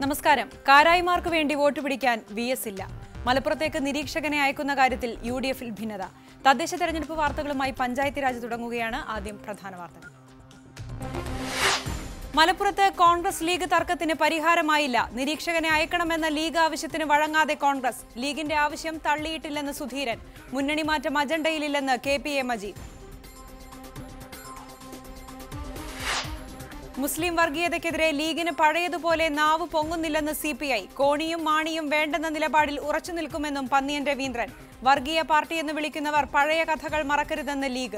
നമസ്കാരം കാരായിമാർക്ക് വേണ്ടി വോട്ട് പിടിക്കാൻ വി എസ് ഇല്ല മലപ്പുറത്തേക്ക് നിരീക്ഷകനെ അയക്കുന്ന കാര്യത്തിൽ യു ഡി എഫിൽ ഭിന്നത തദ്ദേശ തെരഞ്ഞെടുപ്പ് വാർത്തകളുമായി പഞ്ചായത്ത് രാജ് തുടങ്ങുകയാണ് ആദ്യം പ്രധാന വാർത്തകൾ മലപ്പുറത്ത് കോൺഗ്രസ് ലീഗ് തർക്കത്തിന് പരിഹാരമായില്ല നിരീക്ഷകനെ അയക്കണമെന്ന ലീഗ് ആവശ്യത്തിന് വഴങ്ങാതെ കോൺഗ്രസ് ലീഗിന്റെ ആവശ്യം തള്ളിയിട്ടില്ലെന്ന് സുധീരൻ മുന്നണി മാറ്റം അജണ്ടയിലില്ലെന്ന് കെ പി എ മജീദ് മുസ്ലിം വർഗീയതയ്ക്കെതിരെ ലീഗിന് പഴയതുപോലെ നാവ് പൊങ്ങുന്നില്ലെന്ന് സി പി ഐ കോണിയും മാണിയും വേണ്ടെന്ന നിലപാടിൽ ഉറച്ചു നിൽക്കുമെന്നും പന്നിയൻ രവീന്ദ്രൻ വർഗീയ പാർട്ടി എന്ന് വിളിക്കുന്നവർ പഴയ കഥകൾ മറക്കരുതെന്ന് ലീഗ്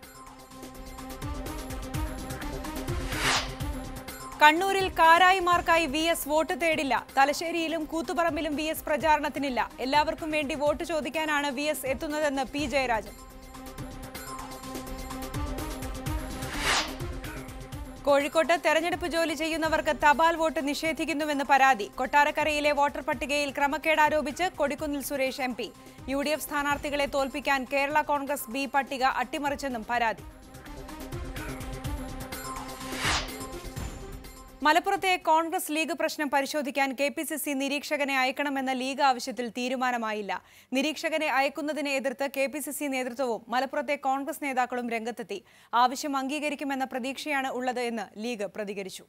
കണ്ണൂരിൽ കാരായിമാർക്കായി വി എസ് വോട്ട് തേടില്ല തലശ്ശേരിയിലും കൂത്തുപറമ്പിലും വി എസ് പ്രചാരണത്തിനില്ല എല്ലാവർക്കും വേണ്ടി വോട്ട് ചോദിക്കാനാണ് വി എസ് എത്തുന്നതെന്ന് പി ജയരാജൻ കോഴിക്കോട്ട് തെരഞ്ഞെടുപ്പ് ജോലി ചെയ്യുന്നവർക്ക് തപാൽ വോട്ട് നിഷേധിക്കുന്നുവെന്ന് പരാതി കൊട്ടാരക്കരയിലെ വോട്ടർ പട്ടികയിൽ ക്രമക്കേട് ആരോപിച്ച് Kodikunnil Suresh M P U D F സ്ഥാനാർത്ഥികളെ തോൽപ്പിക്കാൻ കേരള കോൺഗ്രസ് ബി പട്ടിക അട്ടിമറിച്ചെന്നും പരാതി മലപ്പുറത്തെ കോൺഗ്രസ് ലീഗ് പ്രശ്നം പരിശോധിക്കാൻ കെ പി സി സി നിരീക്ഷകനെ അയക്കണമെന്ന ലീഗ് ആവശ്യത്തിൽ തീരുമാനമായില്ല നിരീക്ഷകനെ അയക്കുന്നതിനെ എതിർത്ത് കെ പി സി സി നേതൃത്വവും മലപ്പുറത്തെ കോൺഗ്രസ് നേതാക്കളും രംഗത്തെത്തി ആവശ്യം അംഗീകരിക്കുമെന്ന പ്രതീക്ഷയാണ് ഉള്ളത് എന്ന് ലീഗ് പ്രതികരിച്ചു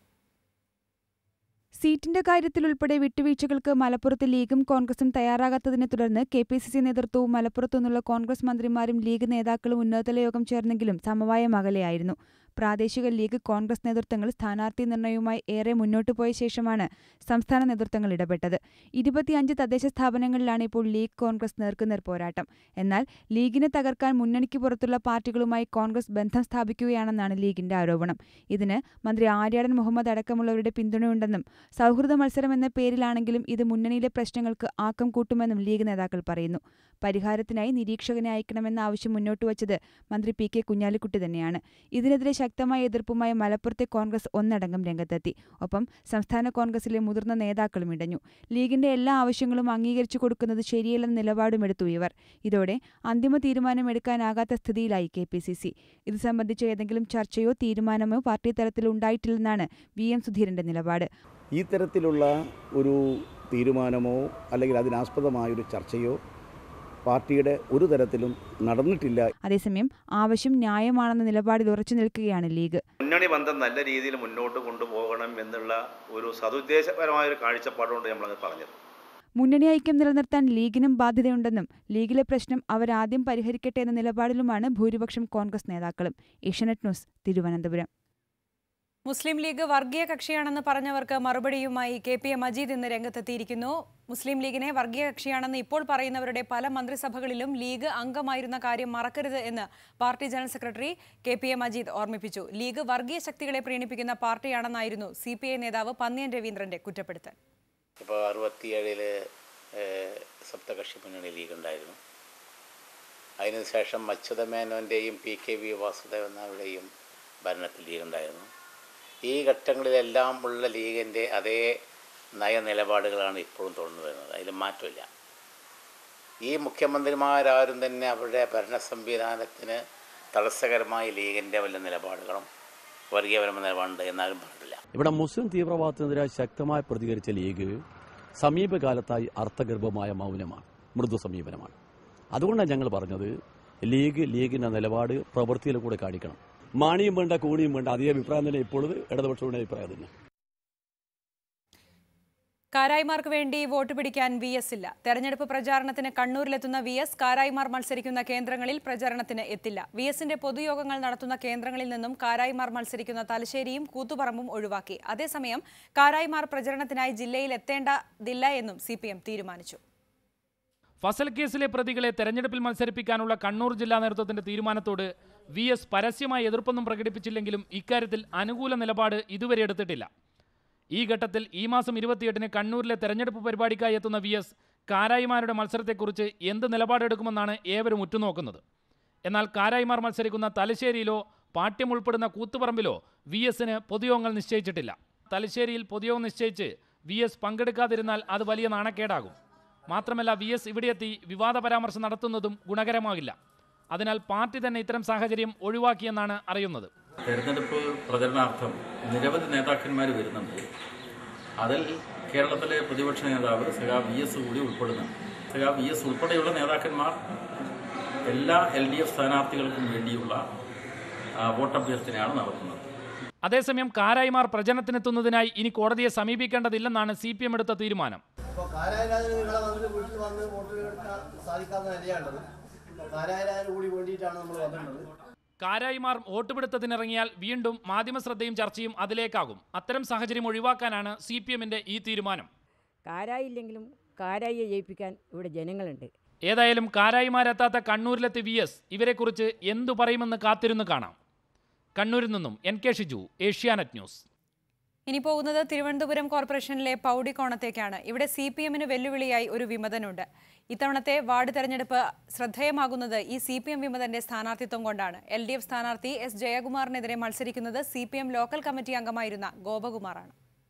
സീറ്റിന്റെ കാര്യത്തിലുൾപ്പെടെ വിട്ടുവീഴ്ചകൾക്ക് മലപ്പുറത്ത് ലീഗും കോൺഗ്രസും തയ്യാറാകാത്തതിനെ തുടർന്ന് കെ പി സി സി നേതൃത്വവും മലപ്പുറത്തു നിന്നുള്ള കോൺഗ്രസ് മന്ത്രിമാരും ലീഗ് നേതാക്കളും ഉന്നതതല യോഗം ചേർന്നെങ്കിലും സമവായം അകലെയായിരുന്നു പ്രാദേശിക ലീഗ് കോൺഗ്രസ് നേതൃത്വങ്ങൾ സ്ഥാനാർത്ഥി നിർണയവുമായി ഏറെ മുന്നോട്ടു പോയ ശേഷമാണ് സംസ്ഥാന നേതൃത്വങ്ങൾ ഇടപെട്ടത് ഇരുപത്തിയഞ്ച് തദ്ദേശ സ്ഥാപനങ്ങളിലാണ് ഇപ്പോൾ ലീഗ് കോൺഗ്രസ് നേർക്കുനേർ പോരാട്ടം എന്നാൽ ലീഗിനെ തകർക്കാൻ മുന്നണിക്ക് പുറത്തുള്ള പാർട്ടികളുമായി കോൺഗ്രസ് ബന്ധം സ്ഥാപിക്കുകയാണെന്നാണ് ലീഗിന്റെ ആരോപണം ഇതിന് മന്ത്രി ആര്യാടൻ മുഹമ്മദ് അടക്കമുള്ളവരുടെ പിന്തുണയുണ്ടെന്നും സൗഹൃദ മത്സരം എന്ന പേരിലാണെങ്കിലും ഇത് മുന്നണിയിലെ പ്രശ്നങ്ങൾക്ക് ആക്കം കൂട്ടുമെന്നും ലീഗ് നേതാക്കൾ പറയുന്നു പരിഹാരത്തിനായി നിരീക്ഷകനെ അയക്കണമെന്ന ആവശ്യം മുന്നോട്ട് വച്ചത് മന്ത്രി പി കെ കുഞ്ഞാലിക്കുട്ടി തന്നെയാണ് ഇതിനെതിരെ ശക്തമായ എതിർപ്പുമായി മലപ്പുറത്തെ കോൺഗ്രസ് ഒന്നടങ്കം രംഗത്തെത്തി ഒപ്പം സംസ്ഥാന കോൺഗ്രസിലെ മുതിർന്ന നേതാക്കളും ഇടഞ്ഞു ലീഗിന്റെ എല്ലാ ആവശ്യങ്ങളും അംഗീകരിച്ചു കൊടുക്കുന്നത് ശരിയല്ലെന്ന നിലപാടും എടുത്തു ഇവർ ഇതോടെ അന്തിമ തീരുമാനമെടുക്കാനാകാത്ത സ്ഥിതിയിലായി കെ പി സി സി ഇത് സംബന്ധിച്ച് ഏതെങ്കിലും ചർച്ചയോ തീരുമാനമോ പാർട്ടി തലത്തിൽ ഉണ്ടായിട്ടില്ലെന്നാണ് വി എം സുധീരന്റെ നിലപാട് ഈ തരത്തിലുള്ള ഒരു തീരുമാനമോ അല്ലെങ്കിൽ അതിനാസ്പദമായൊരു ചർച്ചയോ പാർട്ടിയുടെ ഒരു തരത്തിലും നടന്നിട്ടില്ല അതേസമയം ആവശ്യം ന്യായമാണെന്ന നിലപാടിൽ ഉറച്ചു നിൽക്കുകയാണ് ലീഗ് മുന്നണി ബന്ധം നല്ല രീതിയിൽ മുന്നോട്ട് കൊണ്ടുപോകണം എന്നുള്ള ഒരു സതുദ്ദേശപരമായ ഒരു കാഴ്ചപ്പാടുകൊണ്ട് നമ്മളത് പറഞ്ഞത് മുന്നണി ഐക്യം നിലനിർത്താൻ ലീഗിനും ബാധ്യതയുണ്ടെന്നും ലീഗിലെ പ്രശ്നം അവരാദ്യം പരിഹരിക്കട്ടെ എന്ന നിലപാടിലുമാണ് ഭൂരിപക്ഷം കോൺഗ്രസ് നേതാക്കളും Asianet news Thiruvananthapuram Muslim league വർഗീയ കക്ഷിയാണെന്ന് പറഞ്ഞവർക്ക് മറുപടിയുമായി കെ പി എ മജീദ് ഇന്ന് രംഗത്തെത്തിയിരിക്കുന്നു മുസ്ലിം ലീഗിനെ വർഗീയ കക്ഷിയാണെന്ന് ഇപ്പോൾ പറയുന്നവരുടെ പല മന്ത്രിസഭകളിലും ലീഗ് അംഗമായിരുന്ന കാര്യം മറക്കരുത് എന്ന് party general secretary K P A Majeed ഓർമ്മിപ്പിച്ചു ലീഗ് വർഗീയ ശക്തികളെ പ്രീണിപ്പിക്കുന്ന പാർട്ടിയാണെന്നായിരുന്നു സി പി ഐ നേതാവ് പന്നിയൻ രവീന്ദ്രന്റെ കുറ്റപ്പെടുത്തൽ ഇപ്പോൾ അറുപത്തിയേഴില് സപ്തകക്ഷി മുന്നണി ലീഗ് ഉണ്ടായിരുന്നു അതിനുശേഷം അച്യുതമേനോൻ്റെയും പി കെ വി വാസുദേവനാരുടെയും ഭരണത്തിൽ ലീഗ് ഉണ്ടായിരുന്നു ഈ ഘട്ടങ്ങളിലെല്ലാം ഉള്ള ലീഗിൻ്റെ അതേ നയനിലപാടുകളാണ് ഇപ്പോഴും തുടർന്നു വരുന്നത് അതിൽ മാറ്റമില്ല ഈ മുഖ്യമന്ത്രിമാരാരും തന്നെ അവരുടെ ഭരണ സംവിധാനത്തിന് തടസ്സകരമായ ലീഗിൻ്റെ വല്ല നിലപാടുകളും വർഗീയപരമായ നിലപാടുണ്ട് എന്നാലും പറഞ്ഞിട്ടില്ല ഇവിടെ മുസ്ലിം തീവ്രവാദത്തിനെതിരെ ശക്തമായി പ്രതികരിച്ച ലീഗ് സമീപകാലത്തായി അർത്ഥഗർഭമായ മൗനമാണ് മൃദു സമീപനമാണ് അതുകൊണ്ടാണ് ഞങ്ങൾ പറഞ്ഞത് ലീഗ് ലീഗിന്റെ നിലപാട് പ്രവൃത്തിയിൽ കൂടെ കാണിക്കണം മാണിയും വേണ്ട കൂണിയും വേണ്ട അതേ അഭിപ്രായം തന്നെ ഇപ്പോഴത് ഇടതുപക്ഷയുടെ അഭിപ്രായം തന്നെ കാരായിമാർക്ക് വേണ്ടി വോട്ട് പിടിക്കാൻ വി എസ് ഇല്ല തെരഞ്ഞെടുപ്പ് പ്രചാരണത്തിന് കണ്ണൂരിലെത്തുന്ന വി എസ് കാരായിമാർ മത്സരിക്കുന്ന കേന്ദ്രങ്ങളിൽ പ്രചാരണത്തിന് എത്തില്ല വി എസിന്റെ പൊതുയോഗങ്ങൾ നടത്തുന്ന കേന്ദ്രങ്ങളിൽ നിന്നും കാരായിമാർ മത്സരിക്കുന്ന തലശ്ശേരിയും കൂത്തുപറമ്പും ഒഴിവാക്കി അതേസമയം കാരായിമാർ പ്രചരണത്തിനായി ജില്ലയിൽ എത്തേണ്ടതില്ല എന്നും സി തീരുമാനിച്ചു ഫസൽ കേസിലെ പ്രതികളെ തെരഞ്ഞെടുപ്പിൽ മത്സരിപ്പിക്കാനുള്ള കണ്ണൂർ ജില്ലാ നേതൃത്വത്തിന്റെ തീരുമാനത്തോട് വി എസ് പരസ്യമായി എതിർപ്പൊന്നും പ്രകടിപ്പിച്ചില്ലെങ്കിലും ഇക്കാര്യത്തിൽ അനുകൂല നിലപാട് ഇതുവരെ എടുത്തിട്ടില്ല ഈ ഘട്ടത്തിൽ ഈ മാസം ഇരുപത്തിയെട്ടിന് കണ്ണൂരിലെ തെരഞ്ഞെടുപ്പ് പരിപാടിക്കായി എത്തുന്ന വി എസ് കാരായിമാരുടെ മത്സരത്തെക്കുറിച്ച് എന്ത് നിലപാടെടുക്കുമെന്നാണ് ഏവരും ഉറ്റുനോക്കുന്നത് എന്നാൽ കാരായിമാർ മത്സരിക്കുന്ന തലശ്ശേരിയിലോ പാഠ്യം ഉൾപ്പെടുന്ന കൂത്തുപറമ്പിലോ വി എസിന് പൊതുയോഗങ്ങൾ നിശ്ചയിച്ചിട്ടില്ല തലശ്ശേരിയിൽ പൊതുയോഗം നിശ്ചയിച്ച് വി എസ് പങ്കെടുക്കാതിരുന്നാൽ അത് വലിയ നാണക്കേടാകും മാത്രമല്ല വി എസ് ഇവിടെയെത്തി വിവാദ പരാമർശം നടത്തുന്നതും ഗുണകരമാകില്ല അതിനാൽ പാർട്ടി തന്നെ ഇത്തരം സാഹചര്യം ഒഴിവാക്കിയെന്നാണ് അറിയുന്നത് തെരഞ്ഞെടുപ്പ് പ്രചരണാർത്ഥം നിരവധി നേതാക്കന്മാർ വരുന്നുണ്ട് അതിൽ കേരളത്തിലെ പ്രതിപക്ഷ നേതാവ് സഖാ വി എസ് കൂടി ഉൾപ്പെടുന്നു സഖാ വി എസ് ഉൾപ്പെടെയുള്ള നേതാക്കന്മാർ എല്ലാ എൽ ഡി എഫ് സ്ഥാനാർത്ഥികൾക്കും വേണ്ടിയുള്ള ആ, വോട്ടഭ്യർത്ഥനയാണ് നടത്തുന്നത് അതേസമയം കാരായിമാർ പ്രചരണത്തിനെത്തുന്നതിനായി ഇനി കോടതിയെ സമീപിക്കേണ്ടതില്ലെന്നാണ് സി പി എം എടുത്ത തീരുമാനം ഇപ്പോൾ കാരായരാജന് നിങ്ങളെ വന്നിട്ട് വീട്ടിൽ വന്ന് വോട്ട് എടുക്കാൻ സാധിക്കാത്ത നിലയാണത് അപ്പോൾ കാരായരാജന് കൂടി വേണ്ടിയിട്ടാണ് നമ്മൾ വന്നിട്ടുള്ളത് കാരായിമാർ വോട്ടുപിടുത്തത്തിനിറങ്ങിയാൽ വീണ്ടും മാധ്യമശ്രദ്ധയും ചർച്ചയും അതിലേക്കാകും അത്തരം സാഹചര്യം ഒഴിവാക്കാനാണ് സി പി എമ്മിന്റെ ഈ തീരുമാനം കാരായില്ലെങ്കിലും കാരായിയെ ജയിപ്പിക്കാൻ ഇവിടെ ജനങ്ങളുണ്ട് ഏതായാലും കാരായിമാരെത്താത്ത കണ്ണൂരിലെത്തി വി എസ് ഇവരെക്കുറിച്ച് എന്തു പറയുമെന്ന് കാത്തിരുന്ന് കാണാം കണ്ണൂരിൽ നിന്നും N K Shiju Asianet news ഇനി പോകുന്നത് തിരുവനന്തപുരം കോർപ്പറേഷനിലെ പൗടിക്കോണത്തേക്കാണ് ഇവിടെ സി പി എമ്മിന് വെല്ലുവിളിയായി ഒരു വിമതനുണ്ട് ഇത്തവണത്തെ വാർഡ് തെരഞ്ഞെടുപ്പ് ശ്രദ്ധേയമാകുന്നത് ഈ സി പി എം വിമതന്റെ സ്ഥാനാർത്ഥിത്വം കൊണ്ടാണ് എൽ ഡി എഫ് സ്ഥാനാർത്ഥി എസ് ജയകുമാറിനെതിരെ മത്സരിക്കുന്നത് C P M local committee അംഗമായിരുന്ന ഗോപകുമാറാണ്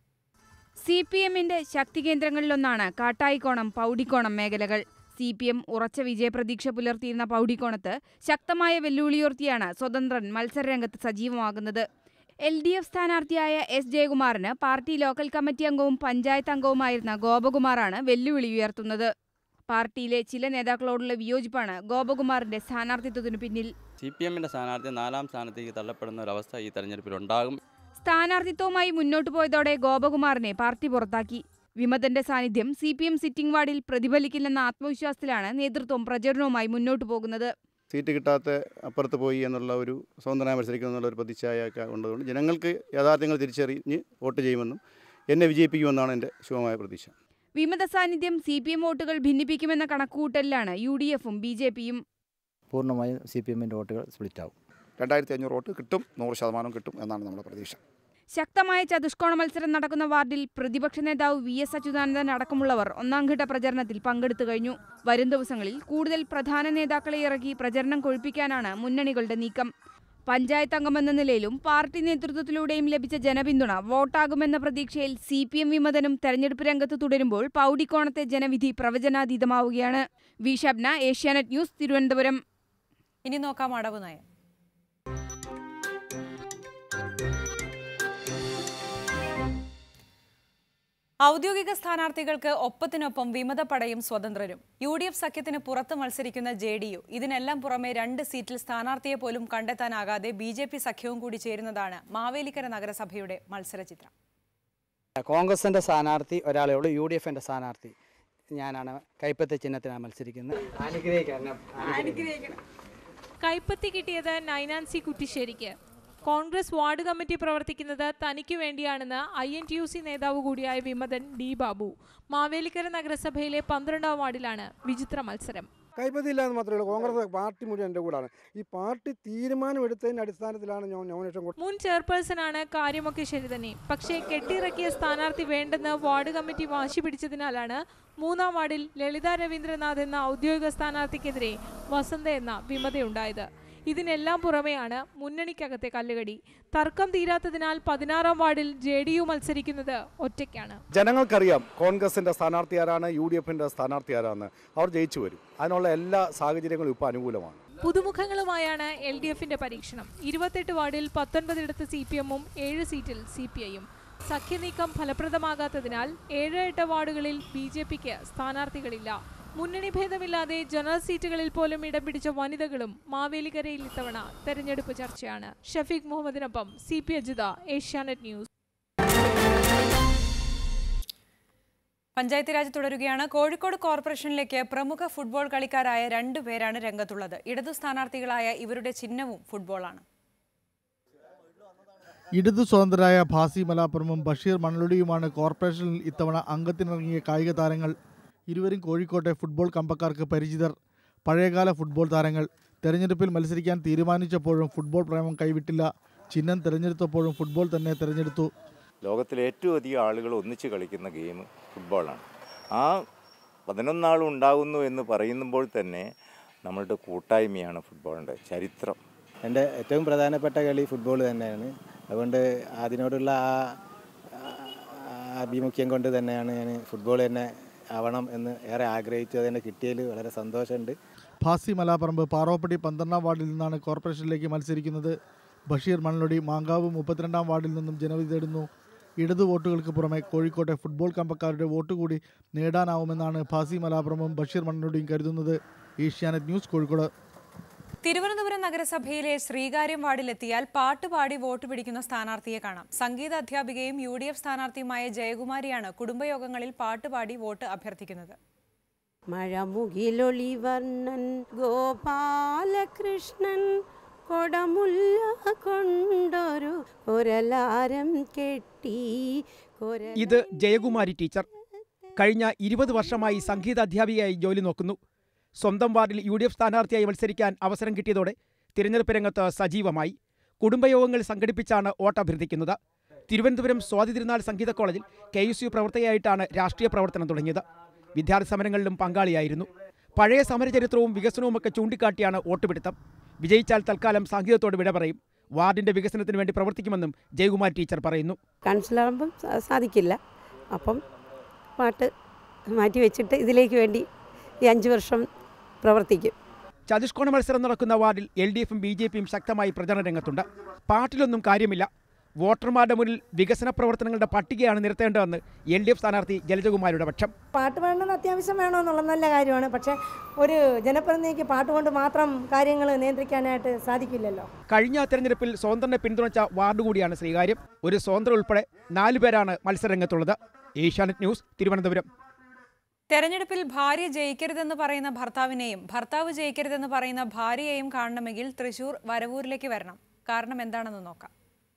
സി പി എമ്മിന്റെ ശക്തി കേന്ദ്രങ്ങളിലൊന്നാണ് കാട്ടായിക്കോണം പൗടിക്കോണം മേഖലകൾ സി പി എം ഉറച്ച വിജയപ്രതീക്ഷ പുലർത്തിയിരുന്ന പൗടിക്കോണത്ത് ശക്തമായ വെല്ലുവിളിയുയർത്തിയാണ് സ്വതന്ത്രൻ മത്സരരംഗത്ത് സജീവമാകുന്നത് എൽ ഡി എഫ് സ്ഥാനാർത്ഥിയായ എസ് ജയകുമാറിന് പാർട്ടി ലോക്കൽ കമ്മിറ്റി അംഗവും പഞ്ചായത്ത് അംഗവുമായിരുന്ന ഗോപകുമാറാണ് വെല്ലുവിളി ഉയർത്തുന്നത് പാർട്ടിയിലെ ചില നേതാക്കളോടുള്ള വിയോജിപ്പാണ് ഗോപകുമാറിന്റെ സ്ഥാനാർത്ഥിത്വത്തിനു പിന്നിൽ സി പി എമ്മിൻ്റെ സ്ഥാനാർത്ഥി നാലാം സ്ഥാനത്തേക്ക് തള്ളപ്പെടുന്ന ഒരവസ്ഥ ഈ തെരഞ്ഞെടുപ്പിൽ ഉണ്ടാകും സ്ഥാനാർത്ഥിത്വവുമായി മുന്നോട്ടു പോയതോടെ ഗോപകുമാറിനെ പാർട്ടി പുറത്താക്കി വിമതന്റെ സാന്നിധ്യം സി പി എം സിറ്റിംഗ് വാർഡിൽ പ്രതിഫലിക്കില്ലെന്ന ആത്മവിശ്വാസത്തിലാണ് നേതൃത്വം പ്രചരണവുമായി മുന്നോട്ടു പോകുന്നത് സീറ്റ് കിട്ടാത്ത അപ്പുറത്ത് പോയി എന്നുള്ള ഒരു സ്വതന്ത്രമായി മത്സരിക്കുന്നു എന്നുള്ള ഒരു പ്രതിച്ഛായൊക്കെ ഉള്ളതുകൊണ്ട് ജനങ്ങൾക്ക് യാഥാർത്ഥ്യങ്ങൾ തിരിച്ചറിഞ്ഞ് വോട്ട് ചെയ്യുമെന്നും എന്നെ വിജയിപ്പിക്കുമെന്നാണ് എൻ്റെ ശുഭമായ പ്രതീക്ഷ വിമത സാന്നിധ്യം സി പി എം വോട്ടുകൾ ഭിന്നിപ്പിക്കുമെന്ന കണക്കുകൂട്ടലിലാണ് യു ഡി എഫും ബി ജെ പിയും പൂർണ്ണമായും സി പി എമ്മിൻ്റെ വോട്ടുകൾ സ്പ്ലിറ്റ് ആവും രണ്ടായിരത്തി അഞ്ഞൂറ് വോട്ട് കിട്ടും നൂറ് ശതമാനം കിട്ടും എന്നാണ് നമ്മുടെ പ്രതീക്ഷ ശക്തമായ ചതുഷ്കോണ മത്സരം നടക്കുന്ന വാർഡിൽ പ്രതിപക്ഷ നേതാവ് വി എസ് അച്യുതാനന്ദൻ അടക്കമുള്ളവർ ഒന്നാംഘട്ട പ്രചരണത്തിൽ പങ്കെടുത്തു കഴിഞ്ഞു വരും ദിവസങ്ങളിൽ കൂടുതൽ പ്രധാന നേതാക്കളെ ഇറക്കി പ്രചരണം കൊഴുപ്പിക്കാനാണ് മുന്നണികളുടെ നീക്കം പഞ്ചായത്ത് അംഗമെന്ന നിലയിലും പാർട്ടി നേതൃത്വത്തിലൂടെയും ലഭിച്ച ജനപിന്തുണ വോട്ടാകുമെന്ന പ്രതീക്ഷയിൽ സി പി എം വിമതനും തെരഞ്ഞെടുപ്പ് രംഗത്ത് തുടരുമ്പോൾ പൗടിക്കോണത്തെ ജനവിധി പ്രവചനാതീതമാവുകയാണ് V Shabna Asianet news Thiruvananthapuram ഇനി നോക്കാം അടവ് നയം ഔദ്യോഗിക സ്ഥാനാർത്ഥികൾക്ക് ഒപ്പത്തിനൊപ്പം വിമതപ്പടയും സ്വതന്ത്രരും യു ഡി എഫ് സഖ്യത്തിന് പുറത്ത് മത്സരിക്കുന്ന ജെ ഡി യു ഇതിനെല്ലാം പുറമെ രണ്ട് സീറ്റിൽ സ്ഥാനാർത്ഥിയെ പോലും കണ്ടെത്താനാകാതെ ബി ജെ പി സഖ്യവും കൂടി ചേരുന്നതാണ് മാവേലിക്കര നഗരസഭയുടെ മത്സരചിത്രം കോൺഗ്രസിൻ്റെ സ്ഥാനാർത്ഥി ഒരാളേ ഉള്ളൂ യു ഡി എഫിൻ്റെ സ്ഥാനാർത്ഥി ഞാനാണ് കൈപ്പത്തി ചിഹ്നത്തിനാണ് മത്സരിക്കുന്നത് അനുഗ്രഹിക്കണം അനുഗ്രഹിക്കണം കൈപ്പത്തി കിട്ടിയത് നൈനാൻസി കുറ്റിശ്ശേരിക്ക് കോൺഗ്രസ് വാർഡ് കമ്മിറ്റി പ്രവർത്തിക്കുന്നത് തനിക്ക് വേണ്ടിയാണെന്ന് I N T U C നേതാവ് കൂടിയായ വിമതൻ ഡി ബാബു മാവേലിക്കര നഗരസഭയിലെ പന്ത്രണ്ടാം വാർഡിലാണ് വിചിത്ര മത്സരം കൈപ്പത്തിയില്ല എന്ന് മാത്രമേ ഉള്ളൂ കോൺഗ്രസ് പാർട്ടി മുഴുവൻ എൻ്റെ കൂടാണ് ഈ പാർട്ടി തീരുമാനമെടുത്തതിൻ്റെ അടിസ്ഥാനത്തിലാണ് ഞാൻ നോമിനേഷൻ കൊടുത്തത് മുൻ ചെയർപേഴ്സണാണ് കാര്യമൊക്കെ ശരി തന്നെ പക്ഷേ കെട്ടിയിറക്കിയ സ്ഥാനാർത്ഥി വേണ്ടെന്ന് വാർഡ് കമ്മിറ്റി വാശി പിടിച്ചതിനാലാണ് മൂന്നാം വാർഡിൽ ലളിത രവീന്ദ്രനാഥ് എന്ന ഔദ്യോഗിക സ്ഥാനാർത്ഥിക്കെതിരെ വസന്ത എന്ന വിമതയുണ്ടായത് ഇതിനെല്ലാം പുറമെയാണ് മുന്നണിക്കകത്തെ കല്ലുകടി തർക്കം തീരാത്തതിനാൽ പതിനാറാം വാർഡിൽ ജെ ഡി യു മത്സരിക്കുന്നത് ഒറ്റയ്ക്കാണ് ജനങ്ങൾക്കറിയാം കോൺഗ്രസിൻ്റെ സ്ഥാനാർത്ഥി ആരാണ് യു ഡി എഫിൻ്റെ സ്ഥാനാർത്ഥി ആരാണ് അവർ ജയിച്ചു വരും അതിനുള്ള എല്ലാ സാഹചര്യങ്ങളും ഇപ്പോൾ അനുകൂലമാണ് പുതുമുഖങ്ങളുമായാണ് എൽ ഡി എഫിന്റെ പരീക്ഷണം ഇരുപത്തെട്ട് വാർഡിൽ പത്തൊൻപതിടത്ത് സി പി എമ്മും ഏഴ് സീറ്റിൽ സി പി ഐയും സഖ്യനീക്കം ഫലപ്രദമാകാത്തതിനാൽ ഏഴ് എട്ട് വാർഡുകളിൽ ബി ജെ പിക്ക് സ്ഥാനാർത്ഥികളില്ല മുന്നണി ഭേദമില്ലാതെ ജനറൽ സീറ്റുകളിൽ പോലും ഇടം പിടിച്ച വനിതകളും മാവേലിക്കരയിൽ ഇത്തവണ തെരഞ്ഞെടുപ്പ് ചർച്ചയാണ് ഷഫീഖ് മുഹമ്മദിനൊപ്പം C P Ajitha Asianet news panchayat raj തുടരുകയാണ് കോഴിക്കോട് കോർപ്പറേഷനിലേക്ക് പ്രമുഖ ഫുട്ബോൾ കളിക്കാരായ രണ്ടു പേരാണ് രംഗത്തുള്ളത് ഇടതു സ്ഥാനാർത്ഥികളായ ഇവരുടെ ചിഹ്നവും ഫുട്ബോളാണ് ഇടതു സ്വതന്ത്രരായ ഭാസി മലാപ്പുറമും ബഷീർ മണലുടിയുമാണ് കോർപ്പറേഷനിൽ ഇത്തവണ അംഗത്തിനിറങ്ങിയ കായിക താരങ്ങൾ ഇരുവരും കോഴിക്കോട്ടെ ഫുട്ബോൾ കമ്പക്കാർക്ക് പരിചിതർ പഴയകാല ഫുട്ബോൾ താരങ്ങൾ തെരഞ്ഞെടുപ്പിൽ മത്സരിക്കാൻ തീരുമാനിച്ചപ്പോഴും ഫുട്ബോൾ പ്രേമം കൈവിട്ടില്ല ചിഹ്നം തിരഞ്ഞെടുത്തപ്പോഴും ഫുട്ബോൾ തന്നെ തിരഞ്ഞെടുത്തു ലോകത്തിലെ ഏറ്റവും അധികം ആളുകൾ ഒന്നിച്ച് കളിക്കുന്ന ഗെയിം ഫുട്ബോളാണ് ആ പതിനൊന്നാളും ഉണ്ടാകുന്നു എന്ന് പറയുമ്പോൾ തന്നെ നമ്മളുടെ കൂട്ടായ്മയാണ് ഫുട്ബോളിൻ്റെ ചരിത്രം എൻ്റെ ഏറ്റവും പ്രധാനപ്പെട്ട കളി ഫുട്ബോൾ തന്നെയാണ് അതുകൊണ്ട് അതിനോടുള്ള ആ ആ ആഭിമുഖ്യം കൊണ്ട് തന്നെയാണ് ഞാൻ ഫുട്ബോൾ തന്നെ ആവണം എന്ന് ഏറെ ആഗ്രഹിച്ചു അതെന്നെ കിട്ടിയതിൽ വളരെ സന്തോഷമുണ്ട് ഭാസി മലാപ്പറമ്പ് പാറോപ്പടി പന്ത്രണ്ടാം വാർഡിൽ നിന്നാണ് കോർപ്പറേഷനിലേക്ക് മത്സരിക്കുന്നത് ബഷീർ മണലൊടി മാങ്കാവ് മുപ്പത്തിരണ്ടാം വാർഡിൽ നിന്നും ജനവിധി തേടുന്നു ഇടതു വോട്ടുകൾക്ക് പുറമെ കോഴിക്കോട്ടെ ഫുട്ബോൾ കമ്പക്കാരുടെ വോട്ട് കൂടി നേടാനാവുമെന്നാണ് ഭാസി മലാപ്രമും ബഷീർ മണ്ണുടിയും കരുതുന്നത് ഏഷ്യാനെറ്റ് ന്യൂസ് കോഴിക്കോട് തിരുവനന്തപുരം നഗരസഭയിലെ ശ്രീകാര്യം വാർഡിലെത്തിയാൽ പാട്ടുപാടി വോട്ട് പിടിക്കുന്ന സ്ഥാനാർത്ഥിയെ കാണാം സംഗീത അധ്യാപികയും യു ഡി എഫ് സ്ഥാനാർത്ഥിയുമായ ജയകുമാരിയാണ് കുടുംബയോഗങ്ങളിൽ പാട്ടുപാടി വോട്ട് അഭ്യർത്ഥിക്കുന്നത് മഴമുകിലൊളിവർണ്ണൻ ഗോപാലകൃഷ്ണൻ കൊടമുല്ല കൊണ്ടൊരു കൊരലാരം കെട്ടി കൊര ഇത് ജയകുമാരി ടീച്ചർ കഴിഞ്ഞ ഇരുപത് വർഷമായി സംഗീത അധ്യാപികയായി ജോലി നോക്കുന്നു സ്വന്തം വാർഡിൽ യു ഡി എഫ് സ്ഥാനാർത്ഥിയായി മത്സരിക്കാൻ അവസരം കിട്ടിയതോടെ തിരഞ്ഞെടുപ്പ് രംഗത്ത് സജീവമായി കുടുംബയോഗങ്ങൾ സംഘടിപ്പിച്ചാണ് വോട്ടഭ്യർത്ഥിക്കുന്നത് തിരുവനന്തപുരം സ്വാതി തിരുനാൾ സംഗീത കോളേജിൽ കെ എസ് യു പ്രവർത്തകയായിട്ടാണ് രാഷ്ട്രീയ പ്രവർത്തനം തുടങ്ങിയത് വിദ്യാർത്ഥി സമരങ്ങളിലും പങ്കാളിയായിരുന്നു പഴയ സമരചരിത്രവും വികസനവുമൊക്കെ ചൂണ്ടിക്കാട്ടിയാണ് വോട്ടുപിടുത്തം വിജയിച്ചാൽ തൽക്കാലം സംഗീതത്തോട് വിട പറയും വാർഡിന്റെ വികസനത്തിന് വേണ്ടി പ്രവർത്തിക്കുമെന്നും ജയകുമാരി ടീച്ചർ പറയുന്നു കൗൺസിലറാകുമ്പം സാ- സാധിക്കില്ല അപ്പം പാട്ട് മാറ്റി വെച്ചിട്ട് ഇതിലേക്ക് വേണ്ടി ഈ അഞ്ച് വർഷം പ്രവർത്തിക്കും ചതുഷ്കോണ മത്സരം നടക്കുന്ന വാർഡിൽ എൽ ഡി എഫും ബി ജെ പിയും ശക്തമായി പ്രചരണ രംഗത്തുണ്ട് പാർട്ടിലൊന്നും കാര്യമില്ല വോട്ടർമാരുടെ മുന്നിൽ വികസന പ്രവർത്തനങ്ങളുടെ പട്ടികയാണ് നിരത്തേണ്ടതെന്ന് എൽ ഡി എഫ് സ്ഥാനാർത്ഥി ജലജകുമാരിയുടെ പക്ഷം പാട്ട് വേണ്ടത് അത്യാവശ്യം വേണമെന്നുള്ള നല്ല കാര്യമാണ് പക്ഷേ ഒരു ജനപ്രതിനിധിക്ക് പാട്ട് കൊണ്ട് മാത്രം കാര്യങ്ങൾ നിയന്ത്രിക്കാനായിട്ട് സാധിക്കില്ലല്ലോ കഴിഞ്ഞ തെരഞ്ഞെടുപ്പിൽ സ്വതന്ത്രനെ പിന്തുണച്ച വാർഡ് കൂടിയാണ് ശ്രീകാര്യം ഒരു സ്വതന്ത്ര ഉൾപ്പെടെ നാലു പേരാണ് മത്സരരംഗത്തുള്ളത് ഏഷ്യാനെറ്റ് ന്യൂസ് തിരുവനന്തപുരം തെരഞ്ഞെടുപ്പിൽ ഭാര്യ ജയിക്കരുതെന്ന് പറയുന്ന ഭർത്താവിനെയും ഭർത്താവ് ജയിക്കരുതെന്ന് പറയുന്ന ഭാര്യയെയും കാണണമെങ്കിൽ തൃശൂർ വരവൂരിലേക്ക് വരണം കാരണം എന്താണെന്ന് നോക്കാം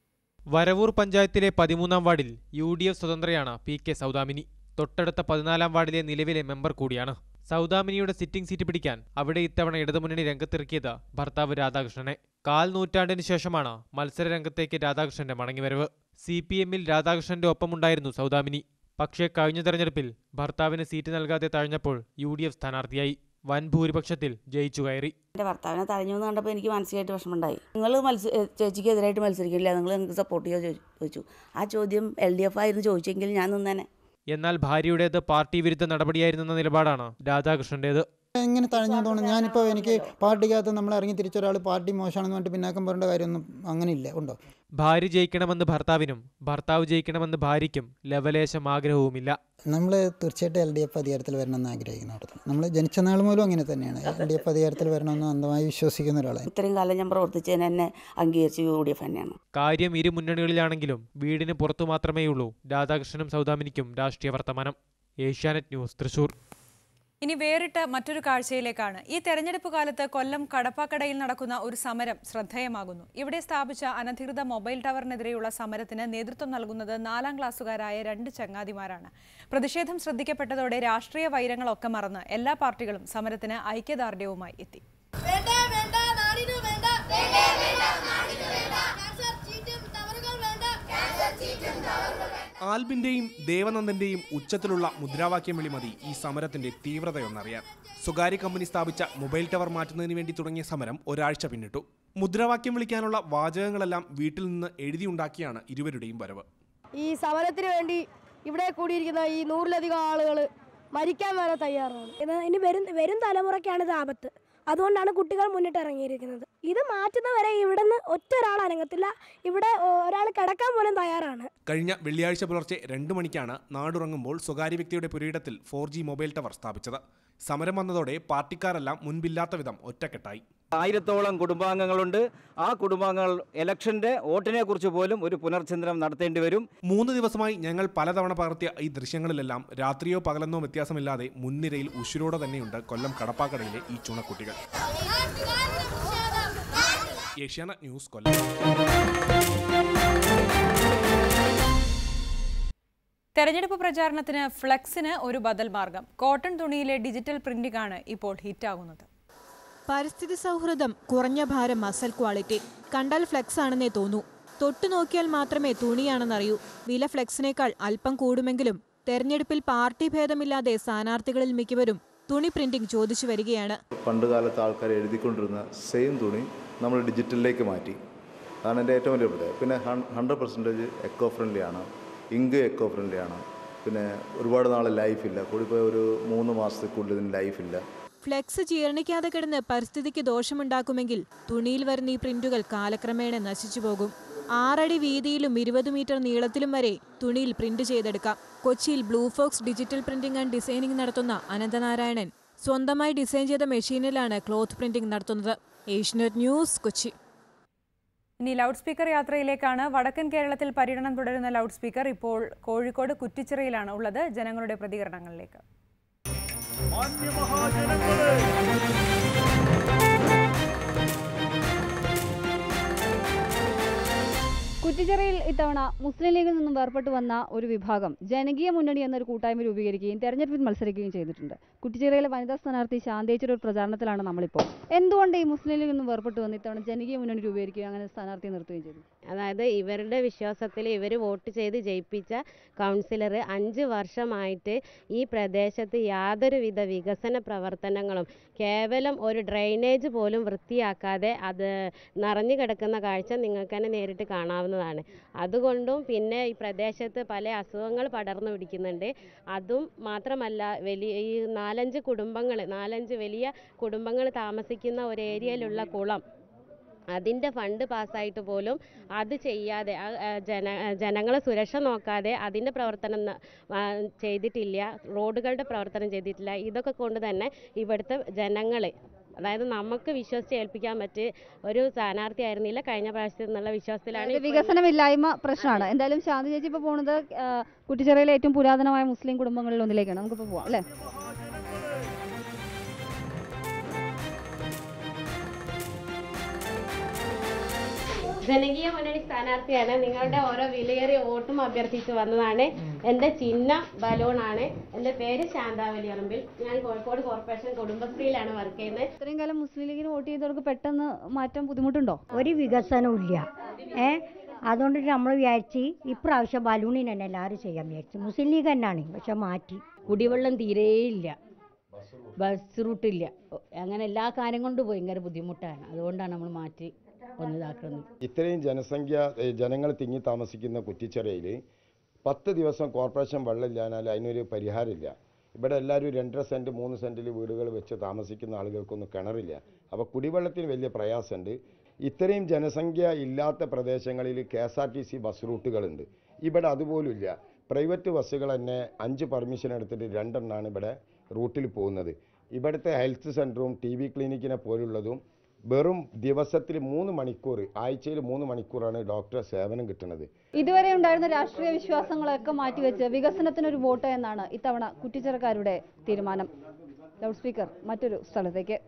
വരവൂർ പഞ്ചായത്തിലെ പതിമൂന്നാം വാർഡിൽ യു ഡി എഫ് സ്വതന്ത്രയാണ് പി കെ സൗദാമിനി തൊട്ടടുത്ത പതിനാലാം വാർഡിലെ നിലവിലെ മെമ്പർ കൂടിയാണ് സൗദാമിനിയുടെ സിറ്റിംഗ് സീറ്റ് പിടിക്കാൻ അവിടെ ഇത്തവണ ഇടതുമുന്നണി രംഗത്തിറക്കിയത് ഭർത്താവ് രാധാകൃഷ്ണനെ കാൽ നൂറ്റാണ്ടിന് ശേഷമാണ് മത്സര രംഗത്തേക്ക് രാധാകൃഷ്ണന്റെ മടങ്ങിവരവ് സി പി എമ്മിൽ രാധാകൃഷ്ണന്റെ ഒപ്പമുണ്ടായിരുന്നു സൗദാമിനി പക്ഷേ കഴിഞ്ഞ തെരഞ്ഞെടുപ്പിൽ ഭർത്താവിന് സീറ്റ് നൽകാതെ തഴഞ്ഞപ്പോൾ യു ഡി എഫ് സ്ഥാനാർത്ഥിയായി വൻ ഭൂരിപക്ഷത്തിൽ ജയിച്ചു കയറി എൻ്റെ ഭർത്താവിനെ തഴഞ്ഞു എന്ന് കണ്ടപ്പോൾ എനിക്ക് മാനസികമായിട്ട് വിഷമമുണ്ടായി നിങ്ങൾ മത്സ ഏ, ചേച്ചിക്ക് എതിരായിട്ട് മത്സരിക്കില്ല നിങ്ങൾ നിങ്ങൾക്ക് സപ്പോർട്ട് ചെയ്യുമോ ചോ- ചോദിച്ചു ആ ചോദ്യം എൽ ഡി എഫ് ആയിരുന്നു ചോദിച്ചെങ്കിൽ ഞാൻ നിന്നേനെ എന്നാൽ ഭാര്യയുടേത് പാർട്ടി വിരുദ്ധ നടപടിയായിരുന്നെന്ന നിലപാടാണ് രാധാകൃഷ്ണന്റേത് എങ്ങനെ തഴഞ്ഞതുകൊണ്ട് ഞാനിപ്പോൾ എനിക്ക് പാർട്ടിക്കകത്ത് നമ്മൾ ഇറങ്ങി തിരിച്ചൊരാൾ പാർട്ടി മോശമാണെന്ന് പറഞ്ഞിട്ട് പിന്നാക്കം പറയേണ്ട കാര്യമൊന്നും അങ്ങനെ ഇല്ല ഉണ്ടോ ഭാര്യ ജയിക്കണമെന്ന് ഭർത്താവിനും ഭർത്താവ് ജയിക്കണമെന്ന് ഭാര്യയ്ക്കും ലവലേശം ആഗ്രഹവുമില്ല നമ്മൾ തീർച്ചയായിട്ടും എൽ ഡി എഫ് അധികാരത്തിൽ വരണമെന്ന് ആഗ്രഹിക്കുന്നവർ നമ്മൾ ജനിച്ച നാൾ മൂലം അങ്ങനെ തന്നെയാണ് എൽ ഡി എഫ് അധികാരത്തിൽ വരണമെന്ന് അന്ധമായി വിശ്വസിക്കുന്ന ഒരാളാണ് ഇത്രയും കാലം ഞാൻ പ്രവർത്തിച്ചതിന് എന്നെ അംഗീകരിച്ച് യു ഡി എഫ് തന്നെയാണ് കാര്യം ഇരു മുന്നണികളിലാണെങ്കിലും വീടിന് പുറത്തു മാത്രമേയുള്ളൂ രാധാകൃഷ്ണനും സൗദാമിനിക്കും രാഷ്ട്രീയ വർത്തമാനം ഏഷ്യാനെറ്റ് ന്യൂസ് തൃശൂർ ഇനി വേറിട്ട മറ്റൊരു കാഴ്ചയിലേക്കാണ് ഈ തെരഞ്ഞെടുപ്പ് കാലത്ത് കൊല്ലം കടപ്പാക്കടയിൽ നടക്കുന്ന ഒരു സമരം ശ്രദ്ധേയമാകുന്നു ഇവിടെ സ്ഥാപിച്ച അനധികൃത മൊബൈൽ ടവറിനെതിരെയുള്ള സമരത്തിന് നേതൃത്വം നൽകുന്നത് നാലാം ക്ലാസ്സുകാരായ രണ്ട് ചങ്ങാതിമാരാണ് പ്രതിഷേധം ശ്രദ്ധിക്കപ്പെട്ടതോടെ രാഷ്ട്രീയ വൈരങ്ങളൊക്കെ മറന്ന് എല്ലാ പാർട്ടികളും സമരത്തിന് ഐക്യദാർഢ്യവുമായി എത്തി വേണ്ട വേണ്ട നാടിനു വേണ്ട വേണ്ട വേണ്ട നാടിനു വേണ്ട ക്യാൻസർ ചീറ്റും ടവറുകൾ വേണ്ട ക്യാൻസർ ചീറ്റും ടവറുകൾ വേണ്ട ആൽബിന്റെയും ദേവനന്ദന്റെയും ഉച്ചത്തിലുള്ള മുദ്രാവാക്യം വിളി മതി ഈ സമരത്തിന്റെ തീവ്രതയൊന്നറിയാൻ സ്വകാര്യ കമ്പനി സ്ഥാപിച്ച മൊബൈൽ ടവർ മാറ്റുന്നതിന് വേണ്ടി തുടങ്ങിയ സമരം ഒരാഴ്ച പിന്നിട്ടു മുദ്രാവാക്യം വിളിക്കാനുള്ള വാചകങ്ങളെല്ലാം വീട്ടിൽ നിന്ന് എഴുതിയുണ്ടാക്കിയാണ് ഇരുവരുടെയും വരവ് ഈ സമരത്തിന് വേണ്ടി ഇവിടെ കൂടിയിരിക്കുന്ന ഈ നൂറിലധികം ആളുകൾ മരിക്കാൻ വരെ തയ്യാറാണ് ഇത് ഇനി വരും വരും തലമുറയ്ക്കാണ് ഇത് ആപത്ത് അതുകൊണ്ടാണ് കുട്ടികൾ മുന്നിട്ട് ഇറങ്ങിയിരിക്കുന്നത് ഇത് മാറ്റുന്നവരെ ഇവിടെ നിന്ന് ഒറ്റ ഒരാൾ അനങ്ങത്തില്ല ഇവിടെ ഒരാൾ കിടക്കാൻ പോലും തയ്യാറാണ് കഴിഞ്ഞ വെള്ളിയാഴ്ച പുലർച്ചെ രണ്ടു മണിക്കാണ് നാടുറങ്ങുമ്പോൾ സ്വകാര്യ വ്യക്തിയുടെ പുരയിടത്തിൽ ഫോർ ജി മൊബൈൽ ടവർ സ്ഥാപിച്ചത് സമരം വന്നതോടെ പാർട്ടിക്കാരെല്ലാം മുൻപില്ലാത്ത വിധം ഒറ്റക്കെട്ടായി ആയിരത്തോളം കുടുംബാംഗങ്ങളുണ്ട് ആ കുടുംബാംഗങ്ങൾ ഇലക്ഷന്റെ വോട്ടിനെ കുറിച്ച് പോലും ഒരു പുനർചിന്തനം നടത്തേണ്ടി വരും മൂന്ന് ദിവസമായി ഞങ്ങൾ പലതവണ പകർത്തിയ ഈ ദൃശ്യങ്ങളിലെല്ലാം രാത്രിയോ പകലെന്നോ വ്യത്യാസമില്ലാതെ മുൻനിരയിൽ ഉശിരോടെ തന്നെയുണ്ട് കൊല്ലം കടപ്പാക്കടയിലെ ഈ ചുണക്കുട്ടികൾ ഏഷ്യാനെറ്റ് ന്യൂസ് കൊല്ലം തെരഞ്ഞെടുപ്പ് പ്രചാരണത്തിന് ഫ്ലെക്സിന് ഒരു ബദൽ മാർഗം കോട്ടൺ തുണിയിലെ ഡിജിറ്റൽ പ്രിന്റിംഗ് ആണ് ഇപ്പോൾ ഹിറ്റാകുന്നത് പരിസ്ഥിതി സൗഹൃദം കുറഞ്ഞ ഭാരം മസൽ ക്വാളിറ്റി കണ്ടാൽ ഫ്ലെക്സ് ആണെന്നേ തോന്നൂ തൊട്ടു നോക്കിയാൽ മാത്രമേ തുണിയാണെന്നറിയൂ വില ഫ്ലെക്സിനേക്കാൾ അല്പം കൂടുമെങ്കിലും തെരഞ്ഞെടുപ്പിൽ പാർട്ടി ഭേദമില്ലാതെ സ്ഥാനാർത്ഥികളിൽ മിക്കവരും തുണി പ്രിന്റിംഗ് ചോദിച്ചു വരികയാണ് പണ്ട് കാലത്ത് ആൾക്കാർ എഴുതിക്കൊണ്ടിരുന്ന സെയിം തുണി നമ്മൾ ഡിജിറ്റലിലേക്ക് മാറ്റി അതാണ് എൻ്റെ ഏറ്റവും വലിയ പ്രത്യേകത പിന്നെ ഹൺഡ്രഡ് പെർസെൻറ്റേജ് എക്കോ ഫ്രണ്ട്ലി ആണ് ഇങ്ക് എക്കോ ഫ്രണ്ട്ലി ആണ് പിന്നെ ഒരുപാട് നാൾ ലൈഫില്ല കൂടിപ്പോയി ഒരു മൂന്ന് മാസത്തേക്കുള്ളിൽ ഇതിന് ലൈഫില്ല ഫ്ലെക്സ് ജീർണിക്കാതെ കിടന്ന് പരിസ്ഥിതിക്ക് ദോഷമുണ്ടാക്കുമെങ്കിൽ തുണിയിൽ വരുന്ന ഈ പ്രിന്റുകൾ കാലക്രമേണ നശിച്ചു പോകും ആറടി വീതിയിലും ഇരുപത് മീറ്റർ നീളത്തിലും വരെ തുണിയിൽ പ്രിന്റ് ചെയ്തെടുക്കാം കൊച്ചിയിൽ blue fox digital printing and designing നടത്തുന്ന അനന്തനാരായണൻ സ്വന്തമായി ഡിസൈൻ ചെയ്ത മെഷീനിലാണ് ക്ലോത്ത് പ്രിന്റിംഗ് നടത്തുന്നത് ഏഷ്യനെറ്റ് ന്യൂസ് കൊച്ചി ഇനി ലൗഡ് സ്പീക്കർ യാത്രയിലേക്കാണ് വടക്കൻ കേരളത്തിൽ പര്യടനം തുടരുന്ന ലൗഡ് സ്പീക്കർ ഇപ്പോൾ കോഴിക്കോട് കുറ്റിച്ചിറയിലാണ് ഉള്ളത് ജനങ്ങളുടെ പ്രതികരണങ്ങളിലേക്ക് കുറ്റിച്ചിറയിൽ ഇത്തവണ മുസ്ലിം ലീഗിൽ നിന്നും വേർപെട്ട് വന്ന ഒരു വിഭാഗം ജനകീയ മുന്നണി എന്നൊരു കൂട്ടായ്മ രൂപീകരിക്കുകയും തെരഞ്ഞെടുപ്പിൽ മത്സരിക്കുകയും ചെയ്തിട്ടുണ്ട് കുറ്റിച്ചിറയിലെ വനിതാ സ്ഥാനാർത്ഥി ശാന്തേച്ചിയുടെ ഒരു പ്രചാരണത്തിലാണ് നമ്മളിപ്പോൾ എന്തുകൊണ്ട് ഈ മുസ്ലിം ലീഗിൽ നിന്നും വേർപെട്ട് വന്ന് ഇത്തവണ ജനകീയ മുന്നണി രൂപീകരിക്കുകയും അങ്ങനെ സ്ഥാനാർത്ഥിയെ നിർത്തുകയും ചെയ്തു അതായത് ഇവരുടെ വിശ്വാസത്തിൽ ഇവർ വോട്ട് ചെയ്ത് ജയിപ്പിച്ച കൗൺസിലർ അഞ്ച് വർഷമായിട്ട് ഈ പ്രദേശത്ത് യാതൊരുവിധ വികസന പ്രവർത്തനങ്ങളും കേവലം ഒരു ഡ്രെയിനേജ് പോലും വൃത്തിയാക്കാതെ അത് നിറഞ്ഞു കിടക്കുന്ന കാഴ്ച നിങ്ങൾക്ക് തന്നെ നേരിട്ട് കാണാവുന്നതാണ് അതുകൊണ്ടും പിന്നെ ഈ പ്രദേശത്ത് പല അസുഖങ്ങൾ പടർന്നു പിടിക്കുന്നുണ്ട് അതും മാത്രമല്ല വലിയ ഈ നാലഞ്ച് കുടുംബങ്ങൾ നാലഞ്ച് വലിയ കുടുംബങ്ങൾ താമസിക്കുന്ന ഒരു ഏരിയയിലുള്ള കുളം അതിൻ്റെ ഫണ്ട് പാസ്സായിട്ട് പോലും അത് ചെയ്യാതെ ആ, ആ, ജന ജനങ്ങളെ സുരക്ഷ നോക്കാതെ അതിൻ്റെ പ്രവർത്തനം ന- ആ, ചെയ്തിട്ടില്ല റോഡുകളുടെ പ്രവർത്തനം ചെയ്തിട്ടില്ല ഇതൊക്കെ കൊണ്ട് തന്നെ ഇവിടുത്തെ ജനങ്ങളെ അതായത് നമുക്ക് വിശ്വസിച്ച് ഏൽപ്പിക്കാൻ പറ്റിയ ഒരു സ്ഥാനാർത്ഥി ആയിരുന്നില്ല കഴിഞ്ഞ പ്രാവശ്യത്തിൽ നിന്നുള്ള വിശ്വാസത്തിലാണ് അതായത് ഇപ്പോൾ വികസനമില്ലായ്മ പ്രശ്നമാണ് എന്തായാലും ശാന്തി ചേച്ചി ഇപ്പോൾ പോകുന്നത് ആ, കുറ്റിച്ചിറയിലെ ഏറ്റവും പുരാതനമായ മുസ്ലിം കുടുംബങ്ങളിൽ ഒന്നിലേക്കാണ് നമുക്കിപ്പോൾ പോവാം അല്ലേ ജനകീയ മുന്നണി സ്ഥാനാർത്ഥിയാണ് നിങ്ങളുടെ ഓരോ വിലയേറിയ വോട്ടും അഭ്യർത്ഥിച്ച് വന്നതാണ് എൻ്റെ ചിഹ്നം ബലൂണാണ് എൻ്റെ പേര് ശാന്താവലിയറമ്പിൽ ഞാൻ കോഴിക്കോട് കോർപ്പറേഷൻ കുടുംബശ്രീയിലാണ് വർക്ക് ചെയ്യുന്നത് ഇത്രയും കാലം മുസ്ലിം ലീഗിന് വോട്ട് ചെയ്തവർക്ക് പെട്ടെന്ന് മാറ്റം ബുദ്ധിമുട്ടുണ്ടോ ഒരു വികസനവും ഇല്ല ഏ അതുകൊണ്ട് നമ്മൾ വിചാരിച്ച് ഇപ്രാവശ്യം ബലൂണിന് തന്നെ എല്ലാവരും ചെയ്യാൻ വിചാരിച്ചു മുസ്ലിം ലീഗ് തന്നെയാണ് പക്ഷെ മാറ്റി കുടിവെള്ളം തീരെയില്ല ബസ് റൂട്ടില്ല അങ്ങനെ എല്ലാ കാര്യം കൊണ്ട് ഭയങ്കര ബുദ്ധിമുട്ടാണ് അതുകൊണ്ടാണ് നമ്മൾ മാറ്റി ഒന്നിതാക്കുന്നത് ഇത്രയും ജനസംഖ്യ ഏ, ജനങ്ങൾ തിങ്ങി താമസിക്കുന്ന കുറ്റിച്ചിറയിൽ പത്ത് ദിവസം കോർപ്പറേഷൻ വെള്ളമില്ലാഞ്ഞാൽ അതിനൊരു പരിഹാരമില്ല ഇവിടെ എല്ലാവരും രണ്ടര സെൻറ്റ് മൂന്ന് സെൻറ്റിൽ വീടുകൾ വെച്ച് താമസിക്കുന്ന ആളുകൾക്കൊന്നും കിണറില്ല അപ്പോൾ കുടിവെള്ളത്തിന് വലിയ പ്രയാസമുണ്ട് ഇത്രയും ജനസംഖ്യ ഇല്ലാത്ത പ്രദേശങ്ങളിൽ K S R T C bus റൂട്ടുകളുണ്ട് ഇവിടെ അതുപോലുമില്ല പ്രൈവറ്റ് ബസ്സുകൾ തന്നെ അഞ്ച് പെർമിഷൻ എടുത്തിട്ട് രണ്ടെണ്ണമാണ് ഇവിടെ റൂട്ടിൽ പോകുന്നത് ഇവിടുത്തെ ഹെൽത്ത് സെൻറ്ററും ടി ബി ക്ലിനിക്കിനെ പോലുള്ളതും വെറും ദിവസത്തിൽ മൂന്ന് മണിക്കൂർ ആഴ്ചയിൽ മൂന്ന് മണിക്കൂറാണ് ഡോക്ടറെ സേവനം കിട്ടുന്നത് ഇതുവരെ ഉണ്ടായിരുന്ന രാഷ്ട്രീയ വിശ്വാസങ്ങളൊക്കെ മാറ്റിവെച്ച് വികസനത്തിനൊരു വോട്ട് എന്നാണ് ഇത്തവണ കുറ്റിച്ചിറക്കാരുടെ തീരുമാനം ലൗഡ് സ്പീക്കർ മറ്റൊരു സ്ഥലത്തേക്ക്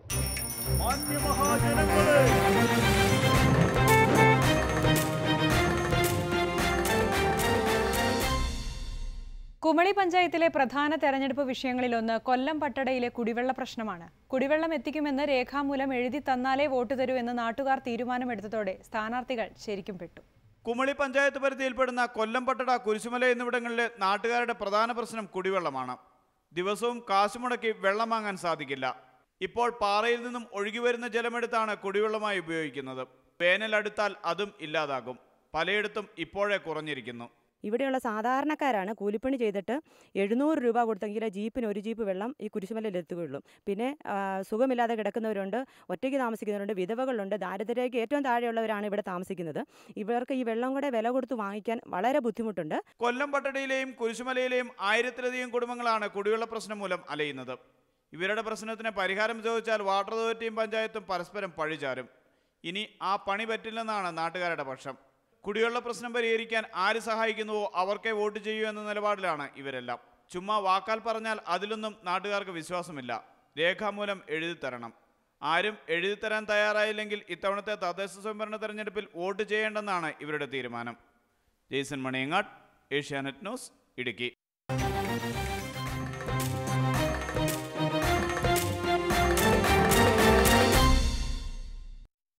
കുമളി പഞ്ചായത്തിലെ പ്രധാന തെരഞ്ഞെടുപ്പ് വിഷയങ്ങളിലൊന്ന് കൊല്ലം പട്ടടയിലെ കുടിവെള്ള പ്രശ്നമാണ് കുടിവെള്ളം എത്തിക്കുമെന്ന് രേഖാമൂലം എഴുതി തന്നാലേ വോട്ട് തരൂ എന്ന് നാട്ടുകാർ തീരുമാനമെടുത്തതോടെ സ്ഥാനാർത്ഥികൾ ശരിക്കും പെട്ടു കുമളി പഞ്ചായത്ത് പരിധിയിൽപ്പെടുന്ന കൊല്ലം പട്ടട കുരിശുമല എന്നിവിടങ്ങളിലെ നാട്ടുകാരുടെ പ്രധാന പ്രശ്നം കുടിവെള്ളമാണ് ദിവസവും കാശുമുടക്കി വെള്ളം വാങ്ങാൻ സാധിക്കില്ല ഇപ്പോൾ പാറയിൽ നിന്നും ഒഴുകിവരുന്ന ജലമെടുത്താണ് കുടിവെള്ളമായി ഉപയോഗിക്കുന്നത് വേനൽ അടുത്താൽ അതും ഇല്ലാതാകും പലയിടത്തും ഇപ്പോഴേ കുറഞ്ഞിരിക്കുന്നു ഇവിടെയുള്ള സാധാരണക്കാരാണ് കൂലിപ്പണി ചെയ്തിട്ട് എഴുന്നൂറ് രൂപ കൊടുത്തെങ്കിൽ ജീപ്പിന് ഒരു ജീപ്പ് വെള്ളം ഈ കുരിശുമലയിൽ എത്തുകയുള്ളൂ പിന്നെ ആ, സുഖമില്ലാതെ കിടക്കുന്നവരുണ്ട് ഒറ്റയ്ക്ക് താമസിക്കുന്നവരുണ്ട് വിധവകളുണ്ട് ദാരിദ്ര്യരേഖയ്ക്ക് ഏറ്റവും താഴെയുള്ളവരാണ് ഇവിടെ താമസിക്കുന്നത് ഇവർക്ക് ഈ വെള്ളം കൂടെ വില കൊടുത്ത് വാങ്ങിക്കാൻ വളരെ ബുദ്ധിമുട്ടുണ്ട് കൊല്ലം പട്ടടയിലെയും കുരിശുമലയിലെയും ആയിരത്തിലധികം കുടുംബങ്ങളാണ് കുടിവെള്ള പ്രശ്നം മൂലം അലയുന്നത് ഇവരുടെ പ്രശ്നത്തിന് പരിഹാരം ചോദിച്ചാൽ വാട്ടർ അതോറിറ്റിയും പഞ്ചായത്തും പരസ്പരം പഴിചാരും ഇനി ആ പണി പറ്റില്ലെന്നാണ് നാട്ടുകാരുടെ പക്ഷം കുടിവെള്ള പ്രശ്നം പരിഹരിക്കാൻ ആര് സഹായിക്കുന്നുവോ അവർക്കേ വോട്ട് ചെയ്യൂ എന്ന നിലപാടിലാണ് ഇവരെല്ലാം ചുമ്മാ വാക്കാൽ പറഞ്ഞാൽ അതിലൊന്നും നാട്ടുകാർക്ക് വിശ്വാസമില്ല രേഖാമൂലം എഴുതി തരണം ആരും എഴുതി തരാൻ തയ്യാറായില്ലെങ്കിൽ ഇത്തവണത്തെ തദ്ദേശ സ്വയംഭരണ തെരഞ്ഞെടുപ്പിൽ വോട്ട് ചെയ്യേണ്ടെന്നാണ് ഇവരുടെ തീരുമാനം ജെയ്സൺ മണിയങ്ങാട് ഏഷ്യാനെറ്റ് ന്യൂസ് ഇടുക്കി